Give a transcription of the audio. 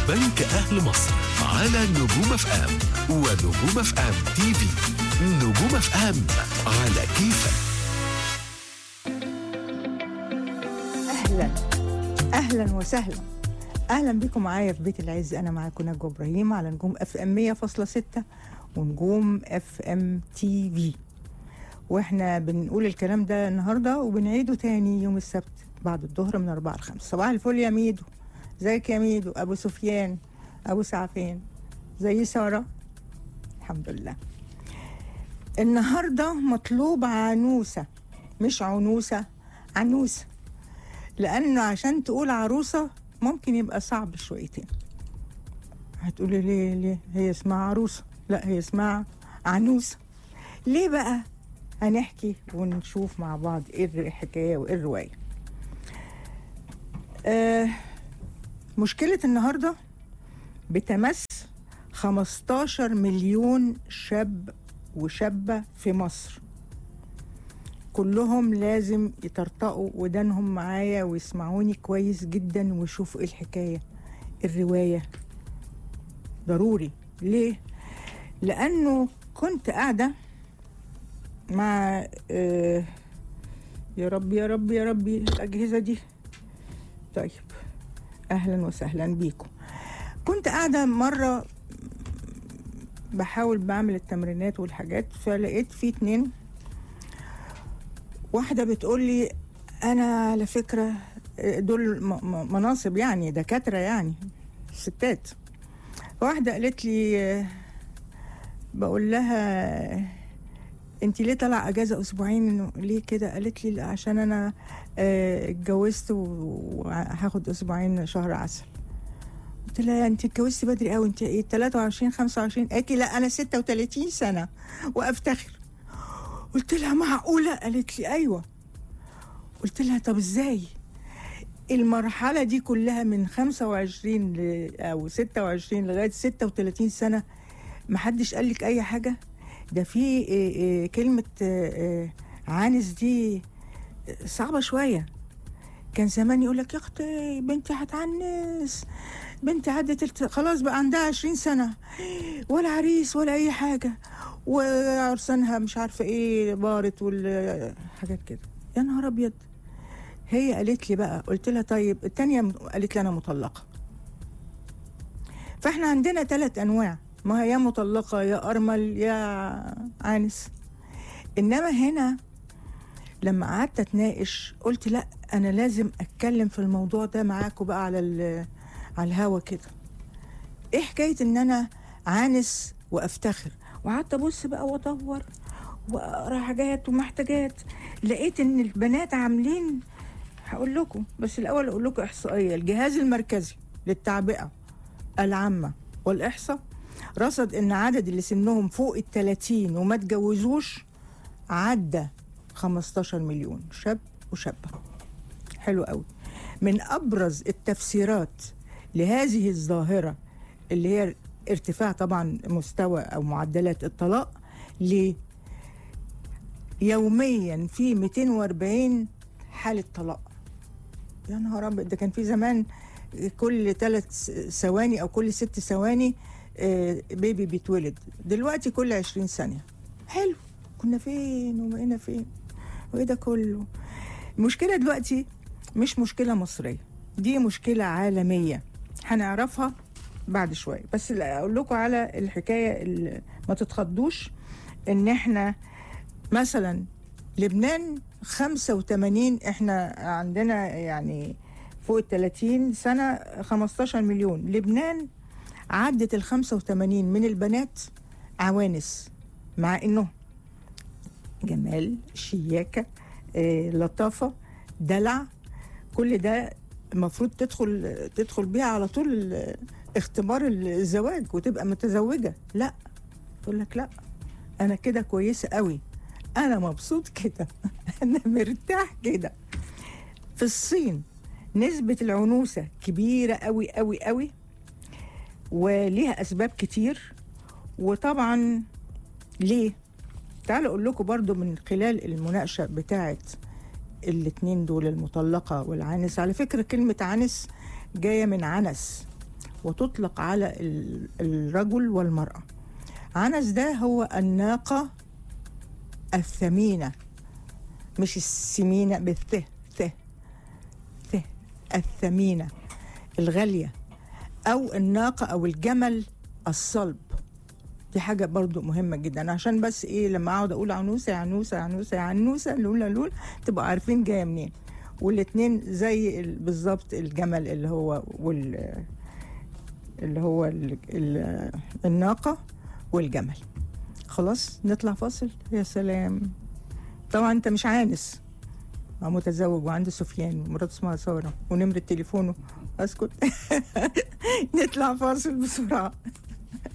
بنك أهل مصر على نجوم اف ام ونجوم اف ام تي في نجوم اف ام على كيفك اهلا اهلا وسهلا اهلا بكم معايا في بيت العز انا معاكم نجوى ابراهيم على نجوم اف ام 100.6 ونجوم اف ام تي في واحنا بنقول الكلام ده النهارده وبنعيده تاني يوم السبت بعد الظهر من 4 ل 5 صباح الفل يا ميدو ازيك يا ميدو ابو سفيان ابو سعفان زي ساره الحمد لله النهارده مطلوب عنوسه مش عنوسه عنوسه لانه عشان تقول عروسه ممكن يبقى صعب شويتين هتقولي ليه ليه هي اسمها عروسه لا هي اسمها عنوسه ليه بقى هنحكي ونشوف مع بعض ايه الحكايه وايه الروايه آه مشكله النهارده بتمس 15 مليون شاب وشابه في مصر كلهم لازم يطرطقوا ودانهم معايا ويسمعوني كويس جدا ويشوفوا ايه الحكايه الروايه ضروري ليه لانه كنت قاعده مع آه يا رب يا رب يا ربي الاجهزه دي طيب اهلا وسهلا بيكم كنت قاعده مره بحاول بعمل التمرينات والحاجات فلقيت في اتنين واحدة بتقول لي أنا على فكرة دول م- م- مناصب يعني دكاترة يعني ستات واحدة قالت لي آه، بقول لها انت ليه طالعه اجازه اسبوعين ليه كده قالت لي لا عشان انا آه، اتجوزت و- وهاخد اسبوعين شهر عسل قلت لها انت اتجوزتي بدري قوي انت ايه 23 25 قالت لي لا انا 36 سنه وافتخر قلت لها معقوله قالت لي ايوه قلت لها طب ازاي المرحلة دي كلها من 25 ل أو 26 لغاية 36 سنة محدش قال لك أي حاجة ده في إيه إيه كلمة إيه إيه عانس دي صعبة شوية كان زمان يقول لك يا اختي بنتي هتعنس بنتي عدت الت- خلاص بقى عندها 20 سنة ولا عريس ولا أي حاجة وعرسانها مش عارفة ايه بارت والحاجات كده يا نهار أبيض هي قالت لي بقى قلت لها طيب التانية قالت لي أنا مطلقة فاحنا عندنا ثلاث أنواع ما هي يا مطلقة يا أرمل يا عانس إنما هنا لما قعدت أتناقش قلت لا أنا لازم أتكلم في الموضوع ده معاكم بقى على ال- على الهوا كده إيه حكاية إن أنا عانس وأفتخر وقعدت أبص بقى وأدور وأقرأ حاجات ومحتاجات لقيت إن البنات عاملين هقول لكم بس الأول أقول لكم إحصائية الجهاز المركزي للتعبئة العامة والإحصاء رصد إن عدد اللي سنهم فوق ال 30 وما اتجوزوش عدى 15 مليون شاب وشابة حلو قوي من أبرز التفسيرات لهذه الظاهرة اللي هي ارتفاع طبعا مستوى أو معدلات الطلاق ليه يوميا في 240 حالة طلاق يا نهار أبيض ده كان في زمان كل ثلاث ثواني أو كل ست ثواني آه، بيبي بيتولد دلوقتي كل 20 ثانية حلو كنا فين وبقينا فين وايه ده كله المشكلة دلوقتي مش مشكلة مصرية دي مشكلة عالمية هنعرفها بعد شوية بس لا أقول لكم على الحكاية اللي ما تتخضوش إن إحنا مثلا لبنان 85 إحنا عندنا يعني فوق ال 30 سنة 15 مليون لبنان عدت ال 85 من البنات عوانس مع إنه جمال شياكة آه، لطافة دلع كل ده المفروض تدخل تدخل بيها على طول ال- اختبار الزواج وتبقى متزوجة لا تقول لك لا انا كده كويسة قوي انا مبسوط كده انا مرتاح كده في الصين نسبة العنوسة كبيرة قوي قوي قوي وليها اسباب كتير وطبعا ليه تعالوا اقول لكم برضو من خلال المناقشه بتاعه الاتنين دول المطلقه والعانس على فكره كلمه عنس جايه من عنس وتطلق على ال- الرجل والمرأة عنس ده هو الناقة الثمينة مش السمينة بالث ث ث الثمينة الغالية أو الناقة أو الجمل الصلب دي حاجة برضو مهمة جدا عشان بس ايه لما اقعد اقول عنوسة يا عنوسة يا عنوسة يا عنوسة لولا لول تبقوا عارفين جاية منين والاتنين زي ال- بالظبط الجمل اللي هو وال اللي هو ال ال الناقة والجمل خلاص نطلع فاصل يا سلام طبعا انت مش عانس هو متزوج وعنده سفيان ومراته اسمها سارة ونمرة تليفونه اسكت نطلع فاصل بسرعة